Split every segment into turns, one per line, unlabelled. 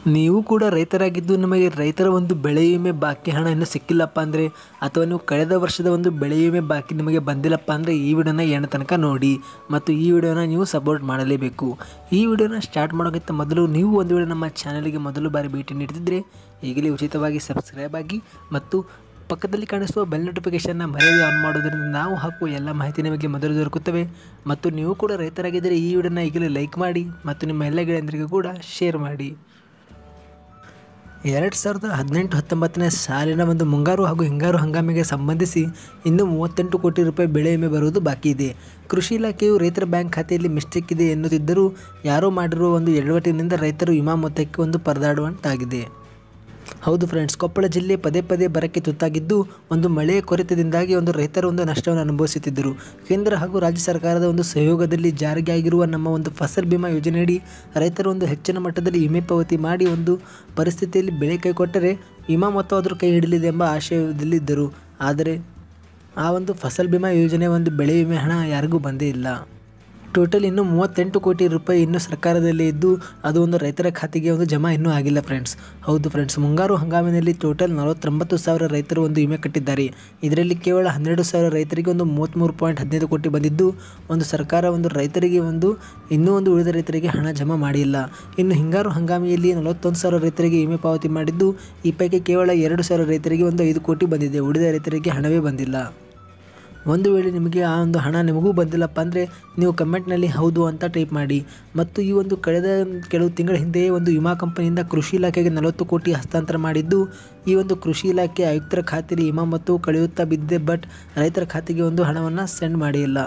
ನೀವು ಕೂಡ ರೈತರಾಗಿದ್ದು ನಿಮಗೆ ರೈತರ ಒಂದು ಬೆಳೆ ವಿಮೆ ಬಾಕಿ ಹಣ ಇನ್ನೂ ಸಿಕ್ಕಿಲ್ಲಪ್ಪ ಅಂದರೆ ಅಥವಾ ನೀವು ಕಳೆದ ವರ್ಷದ ಒಂದು ಬೆಳೆ ವಿಮೆ ಬಾಕಿ ನಿಮಗೆ ಬಂದಿಲ್ಲಪ್ಪ ಅಂದರೆ ಈ ವಿಡಿಯೋನ ಎಣ್ಣೆ ತನಕ ನೋಡಿ ಮತ್ತು ಈ ವಿಡಿಯೋನ ನೀವು ಸಪೋರ್ಟ್ ಮಾಡಲೇಬೇಕು ಈ ವಿಡಿಯೋನ ಸ್ಟಾರ್ಟ್ ಮಾಡೋಕ್ಕಿಂತ ಮೊದಲು ನೀವು ಒಂದು ವೇಳೆ ನಮ್ಮ ಚಾನಲ್ಗೆ ಮೊದಲು ಬಾರಿ ಭೇಟಿ ನೀಡುತ್ತಿದ್ದರೆ ಈಗಲೇ ಉಚಿತವಾಗಿ ಸಬ್ಸ್ಕ್ರೈಬ್ ಆಗಿ ಮತ್ತು ಪಕ್ಕದಲ್ಲಿ ಕಾಣಿಸುವ ಬೆಲ್ ನೋಟಿಫಿಕೇಷನ್ನ ಮರೆಯದೆ ಆನ್ ಮಾಡೋದ್ರಿಂದ ನಾವು ಹಾಕುವ ಎಲ್ಲ ಮಾಹಿತಿ ನಿಮಗೆ ಮೊದಲು ದೊರಕುತ್ತವೆ ಮತ್ತು ನೀವು ಕೂಡ ರೈತರಾಗಿದ್ದರೆ ಈ ವಿಡಿಯೋನ ಈಗಲೇ ಲೈಕ್ ಮಾಡಿ ಮತ್ತು ನಿಮ್ಮ ಎಲ್ಲ ಗೆಳೆಯಂದರಿಗೂ ಕೂಡ ಶೇರ್ ಮಾಡಿ ಎರಡು ಸಾವಿರದ ಹದಿನೆಂಟು ಹತ್ತೊಂಬತ್ತನೇ ಸಾಲಿನ ಒಂದು ಮುಂಗಾರು ಹಾಗೂ ಹಿಂಗಾರು ಹಂಗಾಮಿಗೆ ಸಂಬಂಧಿಸಿ ಇನ್ನೂ ಮೂವತ್ತೆಂಟು ಕೋಟಿ ರೂಪಾಯಿ ಬೆಳೆ ವಿಮೆ ಬರುವುದು ಬಾಕಿ ಇದೆ ಕೃಷಿ ಇಲಾಖೆಯು ರೈತರ ಬ್ಯಾಂಕ್ ಖಾತೆಯಲ್ಲಿ ಮಿಸ್ಟೇಕ್ ಇದೆ ಎನ್ನುತ್ತಿದ್ದರೂ ಯಾರೋ ಮಾಡಿರುವ ಒಂದು ಎಡವಟ್ಟಿನಿಂದ ರೈತರು ವಿಮಾ ಮೊತ್ತಕ್ಕೆ ಒಂದು ಪರದಾಡುವಂತಾಗಿದೆ ಹೌದು ಫ್ರೆಂಡ್ಸ್ ಕೊಪ್ಪಳ ಜಿಲ್ಲೆ ಪದೇ ಪದೇ ಬರಕ್ಕೆ ತುತ್ತಾಗಿದ್ದು ಒಂದು ಮಳೆಯ ಕೊರತೆಯಿಂದಾಗಿ ಒಂದು ರೈತರು ಒಂದು ನಷ್ಟವನ್ನು ಅನುಭವಿಸುತ್ತಿದ್ದರು ಕೇಂದ್ರ ಹಾಗೂ ರಾಜ್ಯ ಸರ್ಕಾರದ ಒಂದು ಸಹಯೋಗದಲ್ಲಿ ಜಾರಿಗೆ ಆಗಿರುವ ನಮ್ಮ ಒಂದು ಫಸಲ್ ಬಿಮಾ ಯೋಜನೆಯಡಿ ರೈತರು ಒಂದು ಹೆಚ್ಚಿನ ಮಟ್ಟದಲ್ಲಿ ವಿಮೆ ಪಾವತಿ ಮಾಡಿ ಒಂದು ಪರಿಸ್ಥಿತಿಯಲ್ಲಿ ಬೆಳೆ ಕೈಕೊಟ್ಟರೆ ವಿಮಾ ಮೊತ್ತವಾದರೂ ಕೈ ಹಿಡಿಯಲಿದೆ ಎಂಬ ಆಶಯದಲ್ಲಿದ್ದರು ಆದರೆ ಆ ಒಂದು ಫಸಲ್ ಬಿಮಾ ಯೋಜನೆ ಒಂದು ಬೆಳೆ ವಿಮೆ ಹಣ ಯಾರಿಗೂ ಬಂದೇ ಇಲ್ಲ ಟೋಟಲ್ ಇನ್ನೂ ಮೂವತ್ತೆಂಟು ಕೋಟಿ ರೂಪಾಯಿ ಇನ್ನೂ ಸರ್ಕಾರದಲ್ಲಿ ಇದ್ದು ಅದು ಒಂದು ರೈತರ ಖಾತೆಗೆ ಒಂದು ಜಮಾ ಇನ್ನೂ ಆಗಿಲ್ಲ ಫ್ರೆಂಡ್ಸ್ ಹೌದು ಫ್ರೆಂಡ್ಸ್ ಮುಂಗಾರು ಹಂಗಾಮಿನಲ್ಲಿ ಟೋಟಲ್ ನಲವತ್ತೊಂಬತ್ತು ಸಾವಿರ ರೈತರು ಒಂದು ವಿಮೆ ಕಟ್ಟಿದ್ದಾರೆ ಇದರಲ್ಲಿ ಕೇವಲ ಹನ್ನೆರಡು ಸಾವಿರ ರೈತರಿಗೆ ಒಂದು ಮೂವತ್ತ್ಮೂರು ಪಾಯಿಂಟ್ ಹದಿನೈದು ಕೋಟಿ ಬಂದಿದ್ದು ಒಂದು ಸರ್ಕಾರ ಒಂದು ರೈತರಿಗೆ ಒಂದು ಇನ್ನೂ ಒಂದು ಉಳಿದ ರೈತರಿಗೆ ಹಣ ಜಮಾ ಮಾಡಿಲ್ಲ ಇನ್ನು ಹಿಂಗಾರು ಹಂಗಾಮಿಯಲ್ಲಿ ನಲವತ್ತೊಂದು ಸಾವಿರ ರೈತರಿಗೆ ವಿಮೆ ಪಾವತಿ ಮಾಡಿದ್ದು ಈ ಪೈಕಿ ಕೇವಲ ಎರಡು ಸಾವಿರ ರೈತರಿಗೆ ಒಂದು ಐದು ಕೋಟಿ ಬಂದಿದೆ ಉಳಿದ ರೈತರಿಗೆ ಹಣವೇ ಬಂದಿಲ್ಲ ಒಂದು ವೇಳೆ ನಿಮಗೆ ಆ ಒಂದು ಹಣ ನಿಮಗೂ ಬಂದಿಲ್ಲಪ್ಪ ಅಂದರೆ ನೀವು ಕಮೆಂಟ್ನಲ್ಲಿ ಹೌದು ಅಂತ ಟೈಪ್ ಮಾಡಿ ಮತ್ತು ಈ ಒಂದು ಕಳೆದ ಕೆಲವು ತಿಂಗಳ ಹಿಂದೆಯೇ ಒಂದು ವಿಮಾ ಕಂಪನಿಯಿಂದ ಕೃಷಿ ಇಲಾಖೆಗೆ ನಲವತ್ತು ಕೋಟಿ ಹಸ್ತಾಂತರ ಮಾಡಿದ್ದು ಈ ಒಂದು ಕೃಷಿ ಇಲಾಖೆ ಆಯುಕ್ತರ ಖಾತೆಯಲ್ಲಿ ವಿಮಾ ಮತ್ತು ಕಳೆಯುತ್ತಾ ಬಿದ್ದಿದೆ ಬಟ್ ರೈತರ ಖಾತೆಗೆ ಒಂದು ಹಣವನ್ನು ಸೆಂಡ್ ಮಾಡಿಲ್ಲ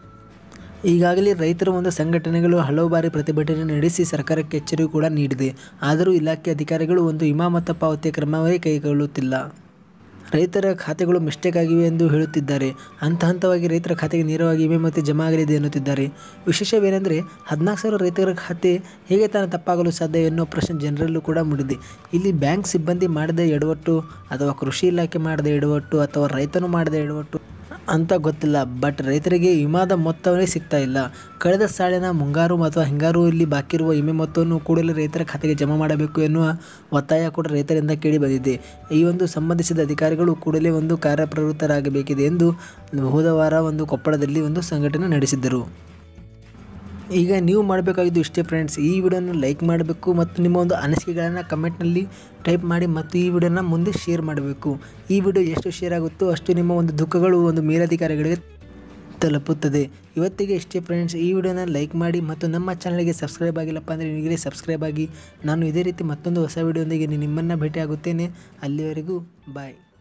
ಈಗಾಗಲೇ ರೈತರ ಒಂದು ಸಂಘಟನೆಗಳು ಹಲವು ಬಾರಿ ಪ್ರತಿಭಟನೆ ನಡೆಸಿ ಸರ್ಕಾರಕ್ಕೆ ಎಚ್ಚರಿಕೆ ಕೂಡ ನೀಡಿದೆ ಆದರೂ ಇಲಾಖೆ ಅಧಿಕಾರಿಗಳು ಒಂದು ವಿಮಾ ಮೊತ್ತ ಪಾವತಿಯ ಕ್ರಮವೇ ಕೈಗೊಳ್ಳುತ್ತಿಲ್ಲ ರೈತರ ಖಾತೆಗಳು ಮಿಸ್ಟೇಕ್ ಆಗಿವೆ ಎಂದು ಹೇಳುತ್ತಿದ್ದಾರೆ ಹಂತ ಹಂತವಾಗಿ ರೈತರ ಖಾತೆಗೆ ನೇರವಾಗಿ ವಿಮೆ ಮತ್ತು ಜಮಾ ಆಗಲಿದೆ ಎನ್ನುತ್ತಿದ್ದಾರೆ ವಿಶೇಷವೇನೆಂದರೆ ಹದಿನಾಲ್ಕು ಸಾವಿರ ರೈತರ ಖಾತೆ ಹೇಗೆ ತಾನು ತಪ್ಪಾಗಲು ಸಾಧ್ಯ ಎನ್ನುವ ಪ್ರಶ್ನೆ ಜನರಲ್ಲೂ ಕೂಡ ಮೂಡಿದೆ ಇಲ್ಲಿ ಬ್ಯಾಂಕ್ ಸಿಬ್ಬಂದಿ ಮಾಡದ ಎಡವಟ್ಟು ಅಥವಾ ಕೃಷಿ ಇಲಾಖೆ ಮಾಡದ ಎಡವಟ್ಟು ಅಥವಾ ರೈತನು ಮಾಡದ ಎಡವಟ್ಟು ಅಂತ ಗೊತ್ತಿಲ್ಲ ಬಟ್ ರೈತರಿಗೆ ವಿಮಾದ ಮೊತ್ತವೇ ಸಿಗ್ತಾ ಇಲ್ಲ ಕಳೆದ ಸಾಲಿನ ಮುಂಗಾರು ಅಥವಾ ಹಿಂಗಾರು ಇಲ್ಲಿ ಬಾಕಿ ಇರುವ ವಿಮೆ ಮೊತ್ತವನ್ನು ಕೂಡಲೇ ರೈತರ ಖಾತೆಗೆ ಜಮಾ ಮಾಡಬೇಕು ಎನ್ನುವ ಒತ್ತಾಯ ಕೂಡ ರೈತರಿಂದ ಕೇಳಿ ಬಂದಿದೆ ಈ ಒಂದು ಸಂಬಂಧಿಸಿದ ಅಧಿಕಾರಿಗಳು ಕೂಡಲೇ ಒಂದು ಕಾರ್ಯಪ್ರವೃತ್ತರಾಗಬೇಕಿದೆ ಎಂದು ಹೋದ ವಾರ ಒಂದು ಕೊಪ್ಪಳದಲ್ಲಿ ಒಂದು ಸಂಘಟನೆ ನಡೆಸಿದ್ದರು ಈಗ ನೀವು ಮಾಡಬೇಕಾಗಿದ್ದು ಇಷ್ಟೇ ಫ್ರೆಂಡ್ಸ್ ಈ ವಿಡಿಯೋನ ಲೈಕ್ ಮಾಡಬೇಕು ಮತ್ತು ನಿಮ್ಮ ಒಂದು ಅನಿಸಿಕೆಗಳನ್ನು ಕಮೆಂಟ್ನಲ್ಲಿ ಟೈಪ್ ಮಾಡಿ ಮತ್ತು ಈ ವಿಡಿಯೋನ ಮುಂದೆ ಶೇರ್ ಮಾಡಬೇಕು ಈ ವಿಡಿಯೋ ಎಷ್ಟು ಶೇರ್ ಆಗುತ್ತೋ ಅಷ್ಟು ನಿಮ್ಮ ಒಂದು ದುಃಖಗಳು ಒಂದು ಮೇಲಧಿಕಾರಿಗಳಿಗೆ ತಲುಪುತ್ತದೆ ಇವತ್ತಿಗೆ ಇಷ್ಟೇ ಫ್ರೆಂಡ್ಸ್ ಈ ವಿಡಿಯೋನ ಲೈಕ್ ಮಾಡಿ ಮತ್ತು ನಮ್ಮ ಚಾನಲ್ಗೆ ಸಬ್ಸ್ಕ್ರೈಬ್ ಆಗಿಲ್ಲಪ್ಪ ಅಂದರೆ ಈಗಲೇ ಸಬ್ಸ್ಕ್ರೈಬ್ ಆಗಿ ನಾನು ಇದೇ ರೀತಿ ಮತ್ತೊಂದು ಹೊಸ ವಿಡಿಯೋದೊಂದಿಗೆ ನಿಮ್ಮನ್ನು ಭೇಟಿಯಾಗುತ್ತೇನೆ ಅಲ್ಲಿವರೆಗೂ ಬಾಯ್